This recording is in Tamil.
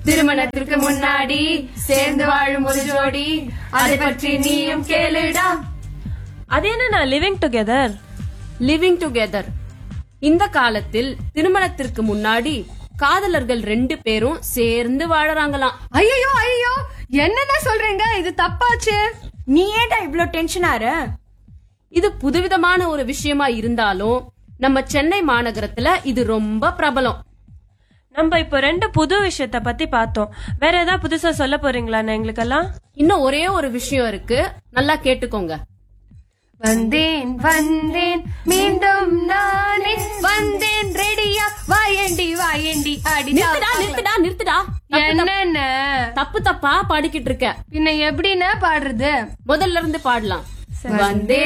திருமணத்திற்கு முன்னாடி சேர்ந்து வாழும் ஒரு ஜோடி அதை பற்றி நீயும் கேளுடா அது என்ன லிவிங் டுகெதர் லிவிங் டுகெதர் இந்த காலத்தில் திருமணத்திற்கு முன்னாடி காதலர்கள் ரெண்டு பேரும் சேர்ந்து வாழறாங்களாம் ஐயோ ஐயோ என்னென்ன சொல்றீங்க இது தப்பாச்சு நீ ஏன்டா இவ்ளோ டென்ஷன் ஆற இது புதுவிதமான ஒரு விஷயமா இருந்தாலும் நம்ம சென்னை மாநகரத்துல இது ரொம்ப பிரபலம் நம்ம இப்போ ரெண்டு புது விஷயத்த பத்தி பார்த்தோம் வேற ஏதாவது புதுசா சொல்ல போறீங்களா எங்களுக்கெல்லாம் இன்னும் ஒரே ஒரு விஷயம் இருக்கு நல்லா கேட்டுக்கோங்க வந்தேன் வந்தேன் மீண்டும் நானே வந்தேன் ரெடியா வாயண்டி வாயண்டி அடி நிறுத்துடா நிறுத்துடா நிறுத்துடா தப்பு தப்பு- என்னென்ன தப்பு தப்பா பாடிக்கிட்டு இருக்க பின்ன எப்படின்னா பாடுறது முதல்ல இருந்து பாடலாம் வந்தே